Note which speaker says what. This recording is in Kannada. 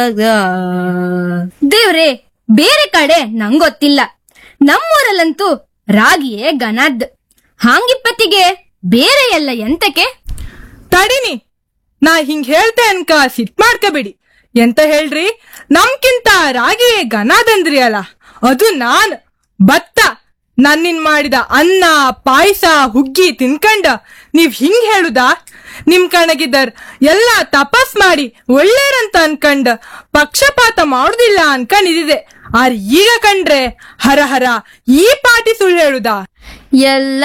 Speaker 1: ದೇವ್ರೆ ಬೇರೆ ಕಡೆ ನಂಗೊತ್ತಿಲ್ಲ ನಮ್ಮೂರಲ್ಲಂತೂ ರಾಗಿಯೇ ಗನದ್ ಹಾಂಗಿಪ್ಪತ್ತಿಗೆ ಬೇರೆ ಎಲ್ಲ ಎಂತಕ್ಕೆ
Speaker 2: ತಡಿನಿ ನಾ ಹಿಂಗ್ ಹೇಳ್ತೆ ಅನ್ಕ ಸಿಟ್ ಮಾಡ್ಕೋಬೇಡಿ ಎಂತ ಹೇಳ್ರಿ ನಮ್ಕಿಂತ ರಾಗಿಯೇ ಗನಾದಂದ್ರಿ ಅಲ್ಲ ಅದು ನಾನ್ ಭತ್ತ ನನ್ನಿನ್ ಮಾಡಿದ ಅನ್ನ ಪಾಯಸ ಹುಗ್ಗಿ ತಿನ್ಕಂಡ ನೀವ್ ಹಿಂಗ್ ಹೇಳುದಾ ನಿಮ್ ಕಣಗಿದ್ದರ್ ಎಲ್ಲ ತಪಸ್ ಮಾಡಿ ಒಳ್ಳೇರಂತ ಅನ್ಕಂಡ್ ಪಕ್ಷಪಾತ ಮಾಡುದಿಲ್ಲ ಅನ್ಕೊಂಡಿದ್ದೆ ಆರ್ ಈಗ ಕಂಡ್ರೆ ಹರ ಹರ ಈ ಪಾಟಿ ಸುಳ್ಳು ಹೇಳುದಾ
Speaker 1: ಎಲ್ಲ